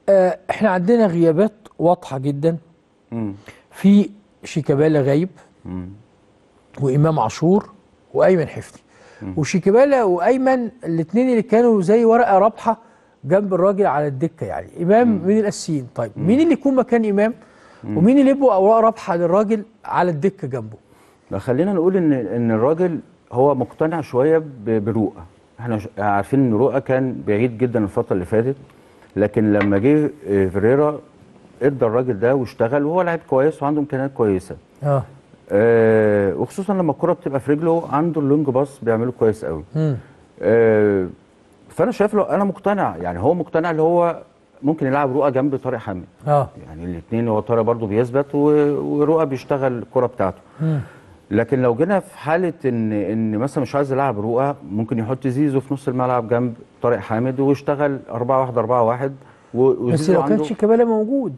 آه احنا عندنا غيابات واضحه جدا مم. في شيكابالا غايب مم. وامام عاشور وايمن حفني وشيكابالا وايمن الاثنين اللي كانوا زي ورقه رابحه جنب الراجل على الدكه يعني امام من الاساسيين طيب مين اللي يكون مكان امام ومين اللي يبقوا اوراق رابحه للراجل على الدكه جنبه لا، خلينا نقول ان ان الراجل هو مقتنع شويه ب- برؤى احنا ش- عارفين ان رؤى كان بعيد جدا الفتره اللي فاتت لكن لما جه آه، فيريرا ادى الراجل ده واشتغل وهو لعيب كويس وعنده امكانيات كويسه اه آه وخصوصا لما الكره بتبقى في رجله عنده اللونج باص بيعمله كويس قوي مم. آه فانا شايف له انا مقتنع يعني هو مقتنع اللي هو ممكن يلعب رؤى جنب طارق حامد اه يعني الاثنين هو طارق برضه بيثبت و- ورؤى بيشتغل الكره بتاعته مم. لكن لو جينا في حاله ان ان مثلا مش عايز يلعب رؤى ممكن يحط زيزو في نص الملعب جنب طارق حامد ويشتغل 4 1 4 1 و- بس وزيزو لو كان عنده شيكابالا موجود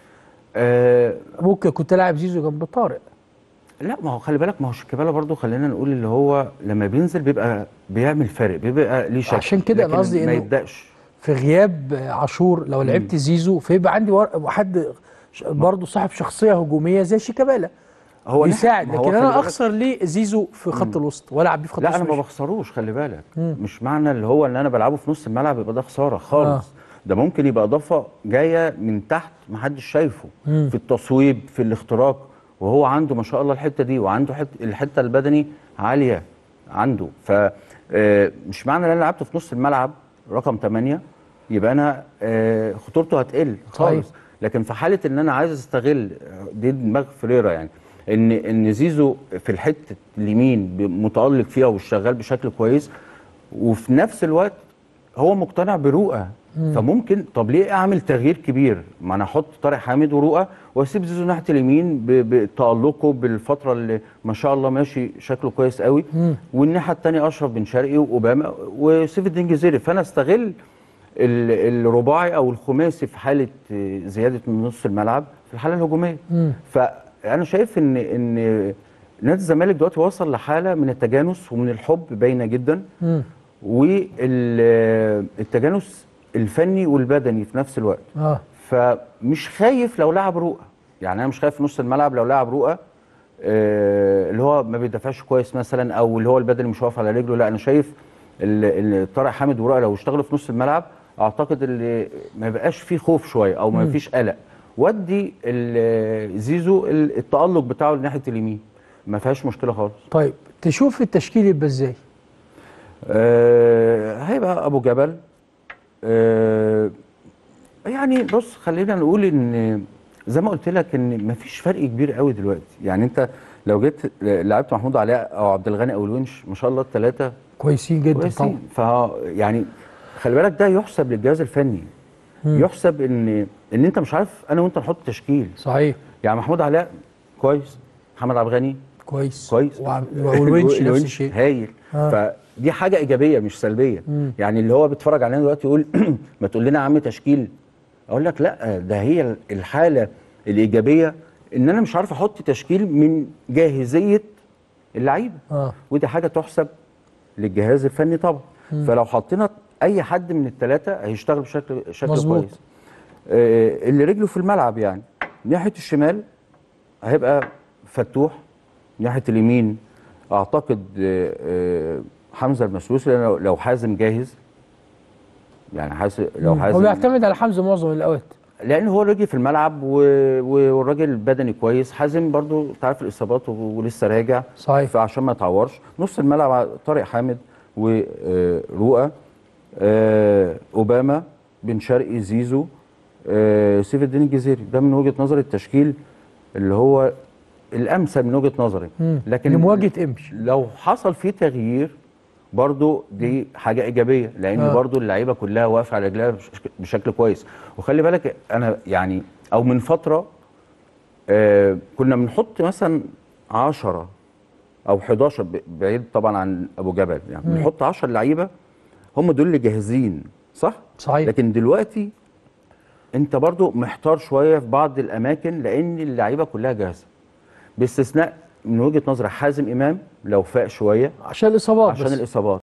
آه ممكن كنت لاعب زيزو جنب طارق لا ما هو خلي بالك ما هو شيكابالا برضه خلينا نقول اللي هو لما بينزل بيبقى بيعمل فرق بيبقى ليه شكل عشان كده أنا لكن قصدي ما إنه- يبداش في غياب عاشور لو لعبت زيزو فيبقى عندي ور- حد ش- برضه صاحب شخصيه هجوميه زي شيكابالا هو يساعد ما هو لكن خلي انا بالك- اخسر ليه زيزو في خط الوسط والعب بيه في خط لا انا الوسط ما مش- بخسروش خلي بالك مش معنى اللي هو ان انا بلعبه في نص الملعب يبقى ده خساره خالص آه. ده ممكن يبقى اضافه جايه من تحت ما حدش شايفه في التصويب في الاختراق وهو عنده ما شاء الله الحته دي وعنده حت الحته البدني عاليه عنده ف آه، مش معنى ان انا لعبته في نص الملعب رقم 8 يبقى انا آه، خطورته هتقل خالص صحيح. لكن في حاله ان انا عايز استغل دي دماغ فريرا يعني ان ان زيزو في الحته اليمين ب- متالق فيها وشغال بشكل كويس وفي نفس الوقت هو مقتنع برؤى فممكن طب ليه اعمل تغيير كبير ما انا احط طارق حامد ورؤى واسيب زيزو ناحيه اليمين ب- بتالقه بالفتره اللي ما شاء الله ماشي شكله كويس قوي والناحيه الثانيه اشرف بن شرقي واوباما وسيف الدين جزيري فانا استغل ال- الرباعي او الخماسي في حاله آه، زياده من نص الملعب في الحاله الهجوميه فانا شايف ان ان نادي الزمالك دلوقتي وصل لحاله من التجانس ومن الحب باينه جدا مم. والتجانس الفني والبدني في نفس الوقت اه فمش خايف لو لعب رؤى يعني انا مش خايف في نص الملعب لو لعب رؤى آه، اللي هو ما بيدافعش كويس مثلا او اللي هو البدني مش واقف على رجله لا انا شايف ال- ال- طارق حامد ورؤى لو اشتغلوا في نص الملعب اعتقد اللي ما يبقاش فيه خوف شويه او ما فيش قلق ودي ال- زيزو ال- التالق بتاعه لناحيه اليمين ما فيهاش مشكله خالص طيب تشوف التشكيل يبقى ازاي آه هيبقى ابو جبل آه يعني بص خلينا نقول ان زي ما قلت لك ان مفيش فرق كبير قوي دلوقتي يعني انت لو جيت لعبت محمود علاء او عبد الغني او الونش ما شاء الله الثلاثه كويسين جدا طبعا كويسين ف يعني خلي بالك ده يحسب للجهاز الفني يحسب ان ان انت مش عارف انا وانت نحط تشكيل صحيح يعني محمود علاء كويس محمد عبد الغني كويس كويس وعم- والونش نفس الونش الشيء هايل آه. فدي حاجه ايجابيه مش سلبيه يعني اللي هو بيتفرج علينا دلوقتي يقول ما تقول لنا يا عم تشكيل اقول لك لا ده هي الحاله الايجابيه ان انا مش عارف احط تشكيل من جاهزيه اللعيبه اه ودي حاجه تحسب للجهاز الفني طبعا فلو حطينا اي حد من الثلاثه هيشتغل بشكل شكل مظبوط. كويس آه، اللي رجله في الملعب يعني ناحيه الشمال هيبقى فتوح ناحيه اليمين اعتقد آه، آه، حمزه المسلوسي لأن لو- لو حازم جاهز يعني حازم لو هو حازم بيعتمد على حمزه معظم الاوقات لان هو رجلي في الملعب و... و- والراجل بدني كويس حازم برضو انت عارف الاصابات و- ولسه راجع صحيح. فعشان ما يتعورش نص الملعب طارق حامد ورؤى اوباما بن شرقي زيزو آه، سيف الدين الجزيري ده من وجهه نظري التشكيل اللي هو الامثل من وجهه نظري لكن لمواجهه امشي لو حصل فيه تغيير برضو دي حاجه ايجابيه لان آه. آه. برضو اللعيبه كلها واقفه على رجلها بش- بشكل كويس وخلي بالك انا يعني او من فتره آه كنا بنحط مثلا 10 او 11 ب- بعيد طبعا عن ابو جبل يعني بنحط 10 لعيبه هم دول اللي جاهزين صح صحيح. لكن دلوقتي انت برضو محتار شويه في بعض الاماكن لان اللعيبه كلها جاهزه باستثناء من وجهه نظر حازم امام لو فاق شويه عشان الاصابات عشان بس. الاصابات